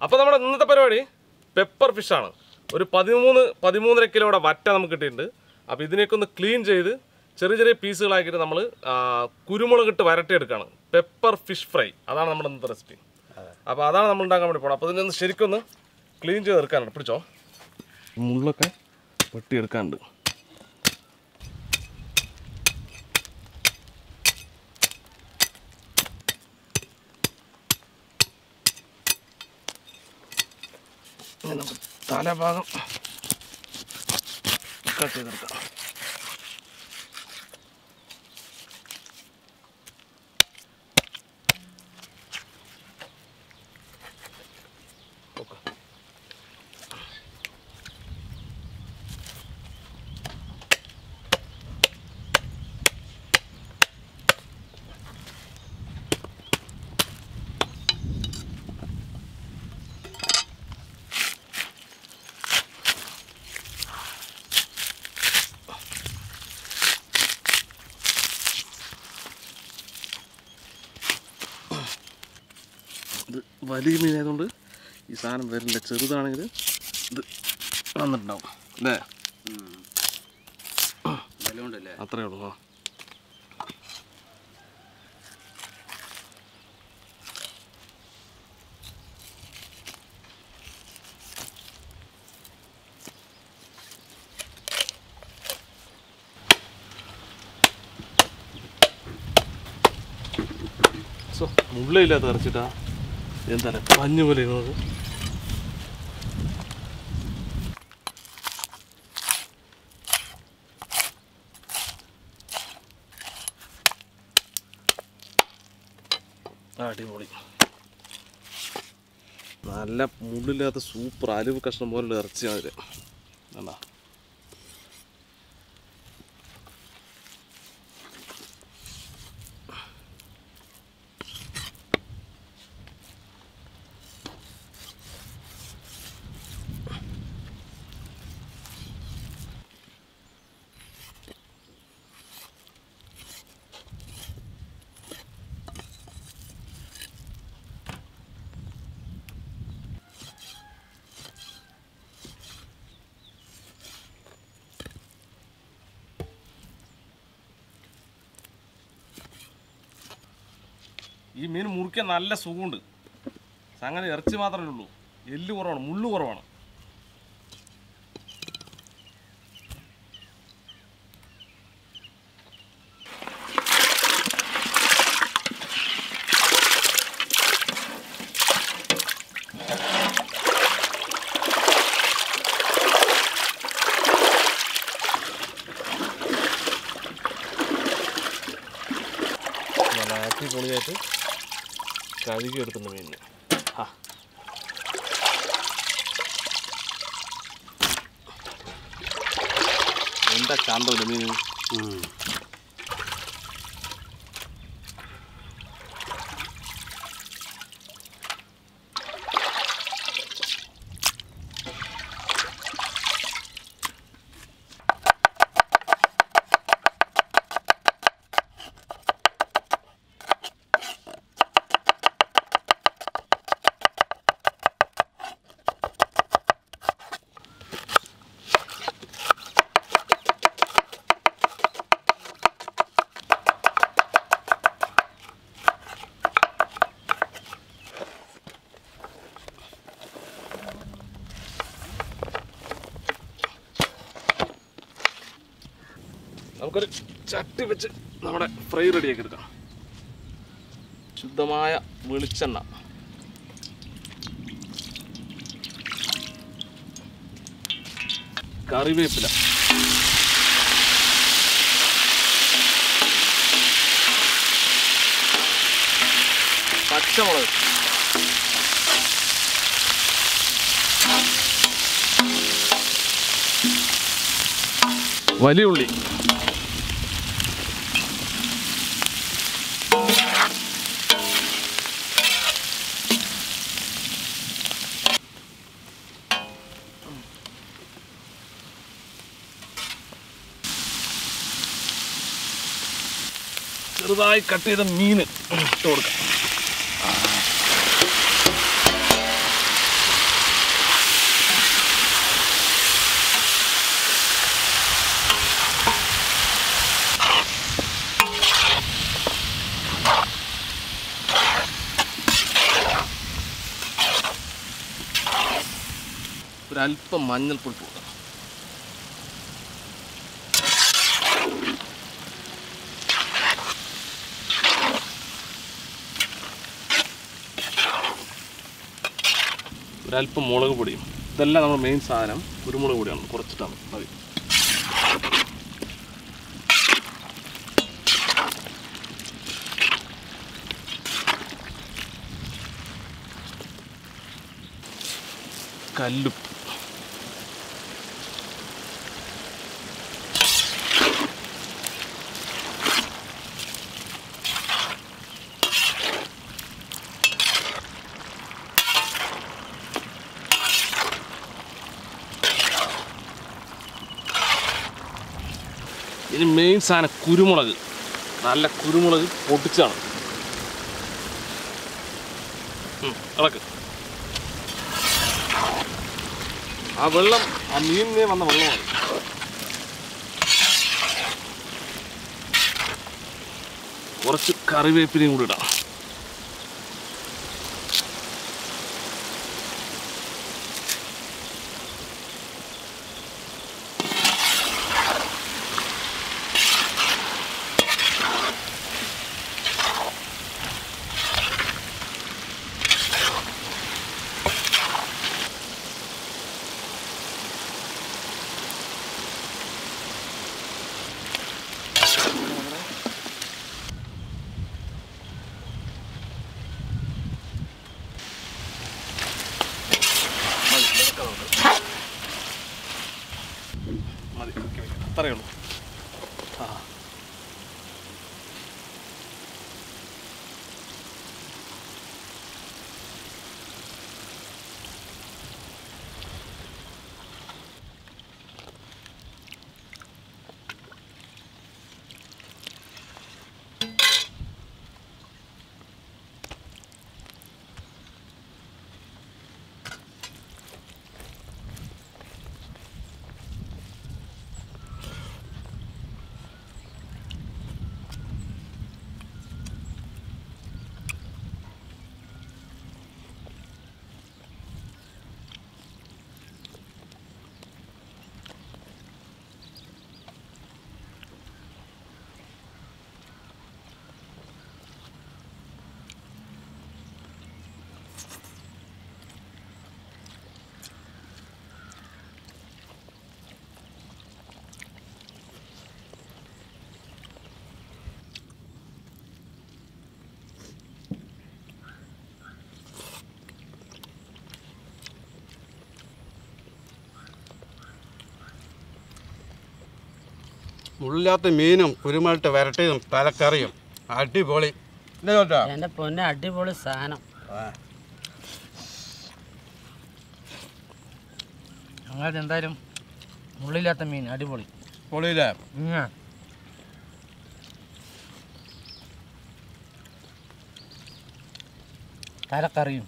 അപ്പോൾ നമ്മുടെ ഇന്നത്തെ പരിപാടി പെപ്പർ ഫിഷാണ് ഒരു പതിമൂന്ന് പതിമൂന്നര കിലോയുടെ വറ്റ നമുക്ക് കിട്ടിയിട്ടുണ്ട് അപ്പോൾ ഇതിനെയൊക്കെ ഒന്ന് ക്ലീൻ ചെയ്ത് ചെറിയ ചെറിയ പീസുകളാക്കിയിട്ട് നമ്മൾ കുരുമുളക് ഇട്ട് വരട്ടിയെടുക്കുകയാണ് പെപ്പർ ഫിഷ് ഫ്രൈ അതാണ് നമ്മുടെ ഇന്നത്തെ റെസിപ്പി അപ്പോൾ അതാണ് നമ്മൾ ഉണ്ടാക്കാൻ വേണ്ടി പോകണം അപ്പോൾ ഇതിനൊന്ന് ശരിക്കൊന്ന് ക്ലീൻ ചെയ്ത് എടുക്കാനുണ്ട് പിടിച്ചോ മുള്ളൊക്കെ വെട്ടിയെടുക്കാനുണ്ട് ഇനി നമുക്ക് തലഭാഗം കട്ട് ചെയ്തെടുക്കാം ഓക്കെ ഇത് വലിയ മീനായതുകൊണ്ട് ഈ സാധനം വരില്ല ചെറുതാണെങ്കിൽ ഇത് വന്നിട്ടുണ്ടാവും അല്ലേ ബലമുണ്ടല്ലേ അത്രേ ഉള്ളൂ ആ സോ മുള്ളില്ലാത്ത ഇറച്ചിട്ടാ എന്താണ് പഞ്ഞു പോലെ ഇരുന്നത് അടിപൊളി നല്ല മുള്ളില്ലാത്ത സൂപ്പർ അലിവ് കഷ്ണം പോലുള്ള ഇറച്ചിയാണ് ഇത് കണ്ടാ ഈ മീൻ മുറിക്കാൻ നല്ല സുഖമുണ്ട് അങ്ങനെ ഇറച്ചി മാത്രമേ ഉള്ളൂ എല്ല് കുറവാണ് മുള്ളു കുറവാണ് നല്ല അടിപൊളിയായിട്ട് കഴുകി എടുക്കുന്ന മീനിന് ആ എന്താ ചന്തമില്ല മീൻ നമുക്കൊരു ചട്ടി വെച്ച് നമ്മുടെ ഫ്രൈ റെഡിയാക്കി എടുക്കാം ശുദ്ധമായ വെളിച്ചെണ്ണ കറിവേപ്പില പച്ചമുളക് വലിയ ഉള്ളി ചെറുതായി കട്ട് ചെയ്ത മീൻ ഇട്ട് കൊടുക്കാം ഒരല്പം മഞ്ഞൾപ്പൊടി കൂടാം ഒരല്പം മുളക് പൊടിയും ഇതെല്ലാം നമ്മുടെ മെയിൻ സാധനം കുരുമുളക് പൊടിയാണ് കുറച്ചിട്ടാണ് മതി കല്ലുപ്പ് ഇനി മെയിൻ സാധനം കുരുമുളക് നല്ല കുരുമുളക് പൊട്ടിച്ചാണ് ഉം, ഇളക്ക് ആ വെള്ളം ആ മീനിനെ വന്ന വെള്ളമാണ് കുറച്ച് കറിവേപ്പിലയും കൂടി ഇടാം മതി ഓക്കെ ഓക്കെ അത്രയേ ഉള്ളൂ ആ മുള്ളില്ലാത്ത മീനും കുരുമുളട്ട് വരട്ടിയതും തലക്കറിയും അടിപൊളി ഇല്ലേ ചോട്ടാ എൻ്റെ പൊന്നെ അടിപൊളി സാധനം അങ്ങനെ എന്തായാലും മുള്ളില്ലാത്ത മീൻ അടിപൊളി പൊളിയില്ലേ ഉം. തലക്കറിയും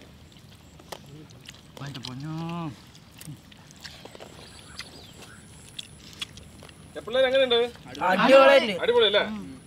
എൻ്റെ പൊന്നോ പിള്ളേർ എങ്ങനെയുണ്ട് അടിപൊളി അടിപൊളി അല്ലേ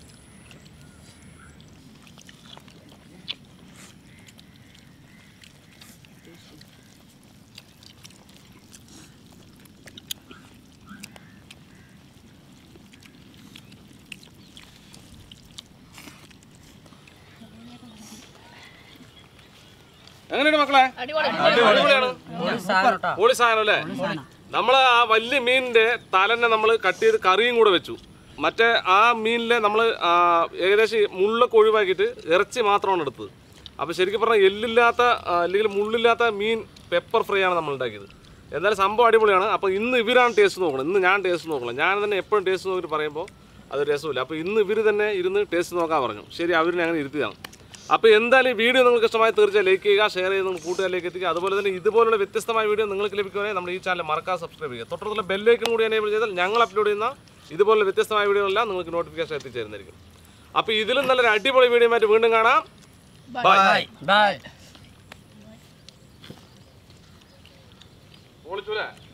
എങ്ങനെയുണ്ട് മക്കളെ അടിപൊളിയാണ് പൊളി സാധനം കേട്ടോ പൊളി സാധനം അല്ലേ നമ്മൾ ആ വലിയ മീനിന്റെ തലനെ നമ്മൾ കട്ട് ചെയ്ത് കറിയും കൂടെ വെച്ചു മറ്റേ ആ മീനിലെ നമ്മൾ ഏകദേശം ഈ മുള്ളൊക്കെ ഒഴിവാക്കിയിട്ട് ഇറച്ചി മാത്രമാണ് എടുത്തത് അപ്പോൾ ശരിക്കും പറഞ്ഞാൽ എല്ലില്ലാത്ത ആ, അല്ലെങ്കിൽ മുള്ളില്ലാത്ത മീൻ പെപ്പർ ഫ്രൈ ആണ് നമ്മൾ ഉണ്ടാക്കിയത് എന്തായാലും സംഭവം അടിപൊളിയാണ് അപ്പോൾ ഇന്ന് ഇവരാണ് ടേസ്റ്റ് നോക്കണം ഇന്ന് ഞാൻ ടേസ്റ്റ് നോക്കണം ഞാൻ തന്നെ എപ്പോഴും ടേസ്റ്റ് നോക്കിയിട്ട് പറയുമ്പോൾ അത് രസമില്ല അപ്പോൾ ഇന്ന് ഇവർ തന്നെ ഇരുന്ന് ടേസ്റ്റ് നോക്കാൻ പറഞ്ഞു ശരി അവരിനെ അങ്ങനെ ഇരുത്തിയതാണ് അപ്പോൾ എന്തായാലും ഈ വീഡിയോ നിങ്ങൾക്ക് ഇഷ്ടമായി തീർച്ചയായും ലൈക്ക് ചെയ്യുക ഷെയർ ചെയ്ത് നിങ്ങൾ കൂട്ടുകാരിലേക്ക് എത്തിക്കുക അതുപോലെ തന്നെ ഇതുപോലുള്ള വ്യത്യസ്തമായ വീഡിയോ നിങ്ങൾക്ക് ലഭിക്കുവാനായി നമ്മുടെ ഈ ചാനൽ മറക്കാതെ സബ്സ്ക്രൈബ് ചെയ്യുക തൊട്ടടുത്തുള്ള ബെല്ലേക്കും കൂടി എനേബിൾ ചെയ്താൽ ഞങ്ങൾ അപ്ലോഡ് ചെയ്യുന്ന ഇതുപോലുള്ള വ്യത്യസ്തമായ വീഡിയോകളെല്ലാം നിങ്ങൾക്ക് നോട്ടിഫിക്കേഷൻ എത്തിച്ചേരുന്നതായിരിക്കും അപ്പോൾ ഇതിലും നല്ലൊരു അടിപൊളി വീഡിയോ ആയിട്ട് വീണ്ടും കാണാം ബൈ ബൈ പൊളിച്ചൂലേ